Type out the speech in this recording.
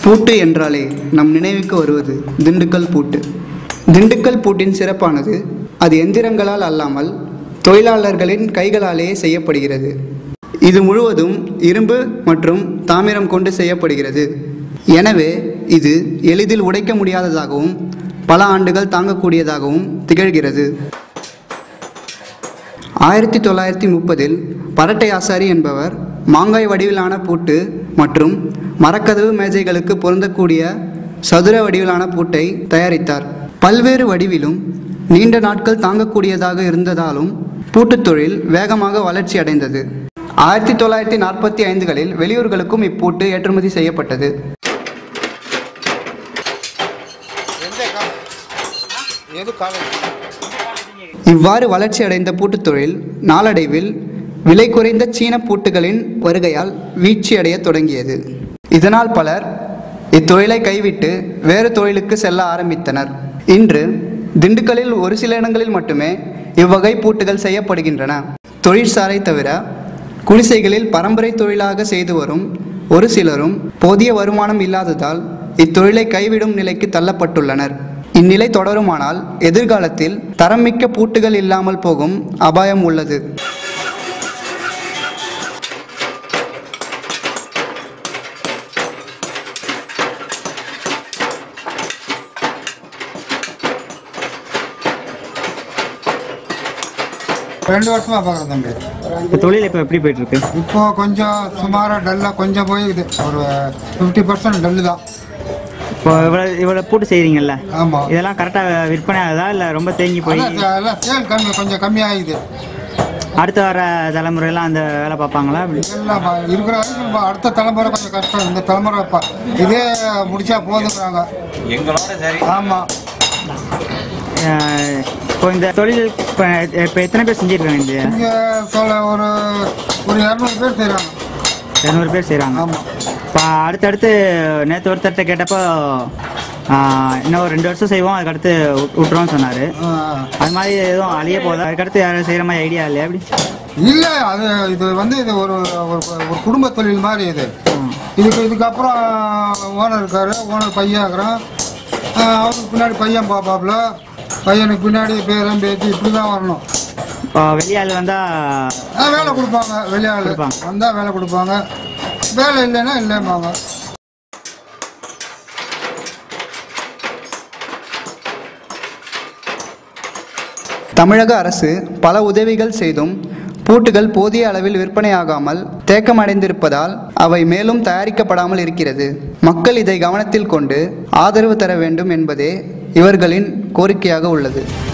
பூட்டு என்றாலே நம் நினைவுக்கு வருவது திண்டுக்கல் பூட்டு திண்டுக்கல் பூட்டின் சிறப்பானது அது எந்திரங்களால் அல்லாமல் தொழிலாளர்களின் கைகளாலேயே செய்யப்படுகிறது இது முழுவதும் இரும்பு மற்றும் தாமிரம் கொண்டு செய்யப்படுகிறது எனவே இது எளிதில் உடைக்க முடியாததாகவும் பல ஆண்டுகள் தாங்கக்கூடியதாகவும் திகழ்கிறது ஆயிரத்தி தொள்ளாயிரத்தி முப்பதில் பரட்டை ஆசாரி என்பவர் மாங்காய் வடிவிலான பூட்டு மற்றும் மரக்கதவு மேஜைகளுக்கு பொருந்தக்கூடிய சதுர வடிவிலான பூட்டை தயாரித்தார் பல்வேறு வடிவிலும் நீண்ட நாட்கள் தாங்கக்கூடியதாக இருந்ததாலும் பூட்டுத் தொழில் வேகமாக வளர்ச்சி அடைந்தது ஆயிரத்தி தொள்ளாயிரத்தி நாற்பத்தி ஐந்துகளில் வெளியூர்களுக்கும் இப்பூட்டு ஏற்றுமதி செய்யப்பட்டது இவ்வாறு வளர்ச்சி அடைந்த பூட்டுத் தொழில் நாளடைவில் விலை குறைந்த சீன பூட்டுகளின் வருகையால் வீழ்ச்சியடையத் தொடங்கியது இதனால் பலர் இத்தொழிலை கைவிட்டு வேறு தொழிலுக்கு செல்ல ஆரம்பித்தனர் இன்று திண்டுக்கல்லில் ஒரு சில இடங்களில் மட்டுமே இவ்வகை பூட்டுகள் செய்யப்படுகின்றன தொழிற்சாலை தவிர குடிசைகளில் பரம்பரை தொழிலாக செய்து வரும் ஒரு சிலரும் போதிய வருமானம் இல்லாததால் இத்தொழிலை கைவிடும் நிலைக்கு தள்ளப்பட்டுள்ளனர் இந்நிலை தொடருமானால் எதிர்காலத்தில் தரம்மிக்க பூட்டுகள் இல்லாமல் போகும் அபாயம் உள்ளது ரெண்டு வருஷமா பார்க்குறேன் தம்பி இப்போ தொழில் இப்போ எப்படி போயிட்டு இருக்கு இப்போ கொஞ்சம் சுமாராக டல்லாக கொஞ்சம் போயிடுது ஒரு ஃபிஃப்டி பர்சன்ட் டல்லு தான் இப்போ இவ்வளோ இவ்வளோ பூட்டு செய்கிறீங்கல்ல ஆமாம் இதெல்லாம் கரெக்டாக விற்பனை ஆகுதா இல்லை ரொம்ப தேங்கி போய் அதான் எல்லாம் சேல் கம்மி கொஞ்சம் கம்மியாகிது அடுத்து வர தலைமுறையெல்லாம் அந்த வேலை பார்ப்பாங்களா அப்படி எல்லாம் ப- இருக்கிற வரைக்கும் இப்ப அடுத்த தலைமுறை கொஞ்சம் கஷ்டம் இந்த தலைமுறை இப்போ இதே முடிச்சா போதுங்கிறாங்க எங்களோட சரி ஆமாம் அஹ் இப்போ இந்த தொழில் இப்போ இப்போ எத்தனை பேர் செஞ்சுருக்காங்க இந்த இங்கே சொல்ல ஒரு ஒரு இரநூறு பேர் செய்கிறாங்க இரநூறு பேர் செய்கிறாங்க ஆமாம் இப்போ அடுத்தடுத்து நேற்று ஒருத்தர்கிட்ட கேட்டப்போ ஆஹ், இன்னும் ஒரு ரெண்டு வருஷம் செய்வோம் அதுக்கடுத்து விட்- விட்டுருவோம்னு சொன்னார் அது மாதிரி எதுவும் அழிய போதா அதுக்கடுத்து யாரும் செய்கிற மாதிரி ஐடியா இல்லையா அப்படி இல்லை அது இது வந்து இது ஒரு ஒரு ஒரு குடும்ப தொழில் மாதிரி இது இதுக்கு இதுக்கப்புறம் ஓனர் இருக்காரு ஓனர் பையன் இருக்கிறான் அவருக்கு பின்னாடி பையன் பாப்பாப்புல பையனுக்கு பின்னாடி பேரன் பேத்தி இப்படி தான் வரணும் இப்போ வெளியாள் வந்தால் ஆ, வேலை கொடுப்பாங்க வெளியாள் கொடுப்பாங்க. வந்தால் வேலை கொடுப்பாங்க வேலை இல்லைன்னா இல்லைம்பாங்க தமிழக அரசு பல உதவிகள் செய்தும் பூட்டுகள் போதிய அளவில் விற்பனையாகாமல் தேக்கமடைந்திருப்பதால் அவை மேலும் தயாரிக்கப்படாமல் இருக்கிறது மக்கள் இதை கவனத்தில் கொண்டு ஆதரவு தர வேண்டும் என்பதே இவர்களின் கோரிக்கையாக உள்ளது